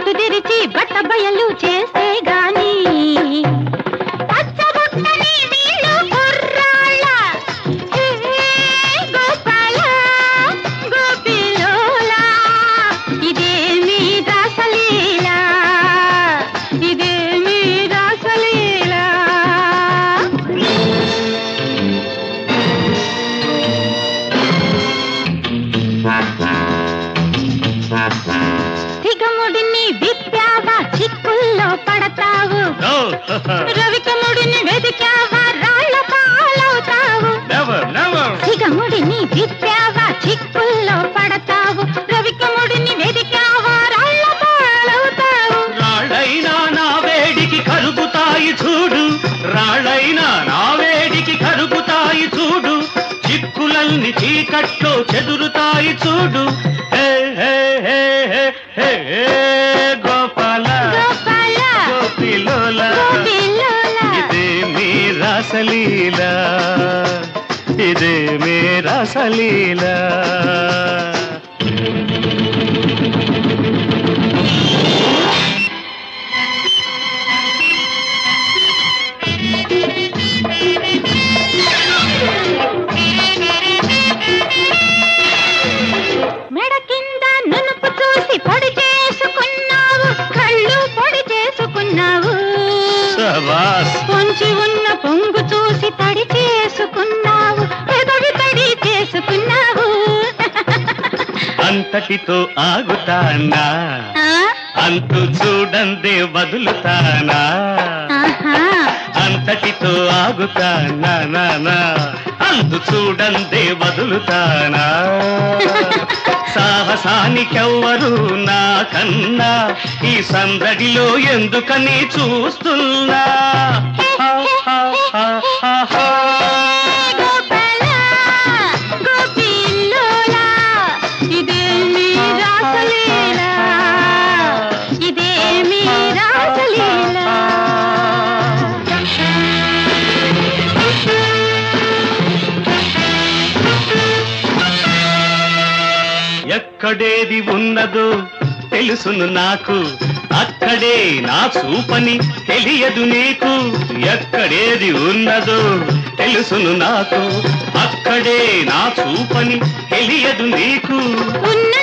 గుట్టు తెరిచి బట్ట బయలు చేస్తే గాని పచ్చబుట్టని వీళ్ళు కుర్రాళ్ళ. హే, గోపాల, గోపిలోలా, ఇదేమి రాసలీలా ఇదేమి రాసలీలా సిగముడిని విప్పావా చిక్కుల్లో పడతావు No, రవికముడిని వెదికావా రాళ్ళ పాలవుతావు never, never. సిగముడిని విప్పావా చిక్కుల్లో పడతావు రవికముడిని వెదికావా రాళ్ళ పాలవుతావు రాళ్ళైనా నా వేడికి కరుగుతాయి చూడు రాళ్ళైనా నా వేడికి కరుగుతాయి చూడు చిక్కులల్ని చీకట్లో చెదురుతాయి చూడు హే హే హే హే హే హే, గోపాల గోపాల గోపిలోల గోపిలోల ఇదే మీ రాసలీల ఇదే మీ రాసలీల మెడ కింద నునుపు చూసి పొడి చేసుకున్నావు కళ్ళు పొడి చేసుకున్నావు శబాస్ పొంచి ఉన్న పొంగు చూసి తడి చేసుకున్నావు పెదవి తడి చేసుకున్నావు అంతటితో ఆగుతానా ఆ? అంతు చూడందే వదులుతానా ఆహా. అంతటితో ఆగుతానా నా, నా. అంతు చూడందే వదులుతానా సాహసానికెవ్వరు నా కన్నా ఈ సందడిలో ఎందుకని చూస్తున్నా హా, హా, హా, హా, హా. గోపాల, గోపిల్లోలా, ఇదేమి రాసలీలా, ఇదేమి రాసలీలా. ఎక్కడేది ఉన్నదో తెలుసును నాకు అక్కడే నా చూపని తెలియదు నీకు ఎక్కడేది ఉన్నదో తెలుసును నాకు అక్కడే నా చూపని తెలియదు నీకు ఉన్న